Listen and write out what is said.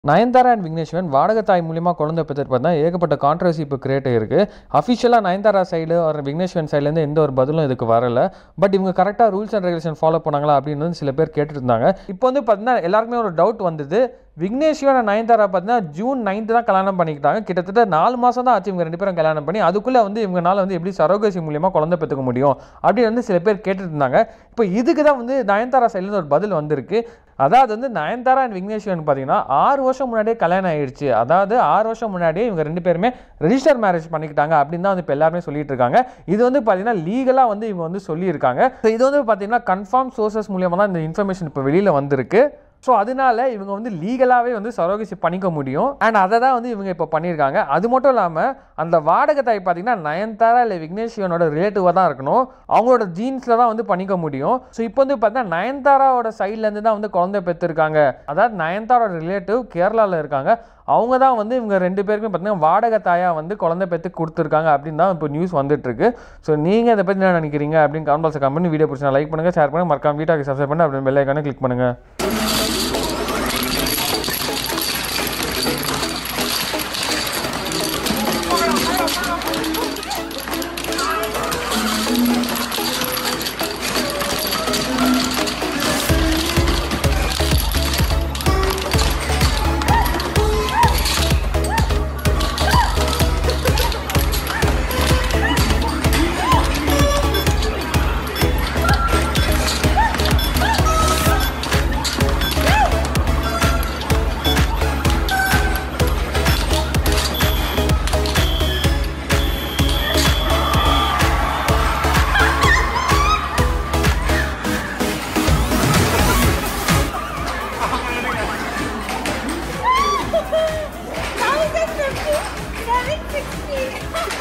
Nayanthara and Vigneswaran வாடகை தாய் மூலியமாக குழந்தை பெற்றிருப்பது தான் ஏகப்பட்ட கான்ட்ரவர்சி இப்போ கிரியேட் ஆயிருக்கு அஃபிஷியலாக நயன்தாரா சைடு ஒரு விக்னேஸ்வரன் சைட்லேருந்து எந்த ஒரு பதிலும் இதுக்கு வரல பட் இவங்க கரெக்டாக ரூல்ஸ் அண்ட் ரெகுலேஷன் ஃபாலோ பண்ணாங்களா அப்படின்னு வந்து சில பேர் கேட்டுட்டு இருந்தாங்க இப்போ வந்து பார்த்தீங்கன்னா எல்லாருக்குமே ஒரு டவுட் வந்தது விக்னேஸ்வரன் நயன்தாரா பார்த்தீங்கன்னா ஜூன் நைன்த்து தான் கல்யாணம் பண்ணிக்கிட்டாங்க கிட்டத்தட்ட நாலு மாதம் தான் ஆச்சு இவங்க ரெண்டு பேரும் கல்யாணம் பண்ணி அதுக்குள்ளே வந்து இவங்கனால வந்து எப்படி சரோகசி மூலியமாக குழந்தை பெற்றுக்க முடியும் அப்படின்னு வந்து சில பேர் கேட்டுட்டு இருந்தாங்க இப்போ இதுக்கு தான் வந்து நயன்தாரா சைட்லேருந்து ஒரு பதில் வந்திருக்கு அதாவது வந்து நயன்தாரா அண்ட் விக்னேஸ்வரன் பார்த்தீங்கன்னா ஆறு வருஷம் முன்னாடியே கல்யாணம் ஆயிடுச்சு அதாவது ஆறு வருஷம் முன்னாடியே இவங்க ரெண்டு பேருமே ரெஜிஸ்டர் மேரேஜ் பண்ணிக்கிட்டாங்க அப்படின்னு தான் வந்து இப்போ எல்லாருமே சொல்லிட்டு இருக்காங்க இது வந்து பார்த்தீங்கன்னா லீகலாக வந்து இவங்க வந்து சொல்லியிருக்காங்க ஸோ இது வந்து பார்த்தீங்கன்னா கன்ஃபார்ம் சோர்சஸ் மூலியமாக தான் இந்த இன்ஃபர்மேஷன் இப்போ வெளியில் வந்திருக்கு ஸோ அதனால இவங்க வந்து லீகலாகவே வந்து சரோகசி பண்ணிக்க முடியும் அண்ட் அதை தான் வந்து இவங்க இப்போ பண்ணியிருக்காங்க அது மட்டும் இல்லாமல் அந்த வாடகை தாய் பார்த்தீங்கன்னா நயன்தாரா இல்லை விக்னேஷ்வனோட ரிலேட்டிவாக தான் இருக்கணும் அவங்களோட ஜீன்ஸில் தான் வந்து பண்ணிக்க முடியும் ஸோ இப்போ வந்து பார்த்தீங்கன்னா நயன்தாராவோட சைட்லேருந்து தான் வந்து குழந்தை பெற்றிருக்காங்க அதாவது நயன்தாரோட ரிலேட்டிவ் கேரளாவில் இருக்காங்க அவங்க தான் வந்து இவங்க ரெண்டு பேருக்குமே பார்த்தீங்கன்னா வாடகை தாயாக வந்து குழந்தை பெற்று கொடுத்துருக்காங்க அப்படின்னு தான் இப்போ நியூஸ் வந்துட்டு இருக்கு ஸோ நீங்கள் இதை பற்றி என்ன நினைக்கிறீங்க அப்படின்னு கமெண்ட் பாக்ஸ் கமெண்ட் வீடியோ பிடிச்சா லைக் பண்ணுங்கள் ஷேர் பண்ணுங்கள் மறக்காம வீட்டாக்கு சப்ஸ்கிரைப் பண்ணி அப்படின்னு பெல் ஐக்கானே கிளிக் பண்ணுங்கள் Thousand fifty, seven sixty.